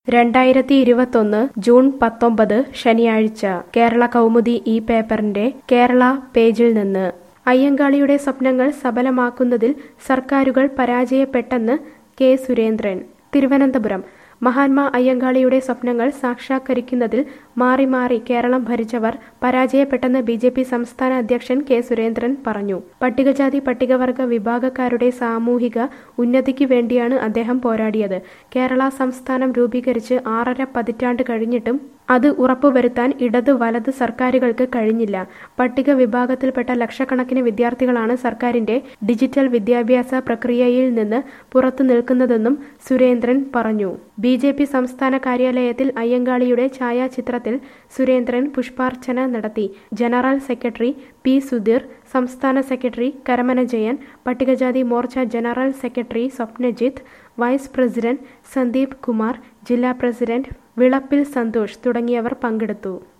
രണ്ടായിരത്തി ഇരുപത്തൊന്ന് ജൂൺ പത്തൊമ്പത് ശനിയാഴ്ച കേരള കൗമുദി ഈ പേപ്പറിന്റെ കേരള പേജിൽ നിന്ന് അയ്യങ്കാളിയുടെ സ്വപ്നങ്ങൾ സഫലമാക്കുന്നതിൽ സർക്കാരുകൾ പരാജയപ്പെട്ടെന്ന് കെ സുരേന്ദ്രൻ തിരുവനന്തപുരം മഹാത്മാ അയ്യങ്കാളിയുടെ സ്വപ്നങ്ങൾ സാക്ഷാത്കരിക്കുന്നതിൽ മാറി മാറി കേരളം ഭരിച്ചവർ പരാജയപ്പെട്ടെന്ന് ബി ജെ പി സംസ്ഥാന അധ്യക്ഷൻ കെ സുരേന്ദ്രൻ പറഞ്ഞു പട്ടികജാതി പട്ടികവർഗ വിഭാഗക്കാരുടെ സാമൂഹിക ഉന്നതിക്ക് വേണ്ടിയാണ് അദ്ദേഹം പോരാടിയത് കേരള സംസ്ഥാനം രൂപീകരിച്ച് ആറര പതിറ്റാണ്ട് കഴിഞ്ഞിട്ടും അത് ഉറപ്പുവരുത്താൻ ഇടത് വലത് സർക്കാരുകൾക്ക് കഴിഞ്ഞില്ല പട്ടിക വിഭാഗത്തിൽപ്പെട്ട ലക്ഷക്കണക്കിന് വിദ്യാർത്ഥികളാണ് സർക്കാരിന്റെ ഡിജിറ്റൽ വിദ്യാഭ്യാസ പ്രക്രിയയിൽ നിന്ന് പുറത്തു നിൽക്കുന്നതെന്നും സുരേന്ദ്രൻ പറഞ്ഞു ബി ജെ പി സംസ്ഥാന കാര്യാലയത്തിൽ അയ്യങ്കാളിയുടെ ഛായാചിത്രത്തിൽ സുരേന്ദ്രൻ പുഷ്പാർച്ചന നടത്തി ജനറൽ സെക്രട്ടറി പി സുധീർ സംസ്ഥാന സെക്രട്ടറി കരമന ജയൻ പട്ടികജാതി Morcha general secretary Swapnajith vice president Sandeep Kumar ജില്ലാ പ്രസിഡന്റ് വിളപ്പിൽ സന്തോഷ് തുടങ്ങിയവർ പങ്കെടുത്തു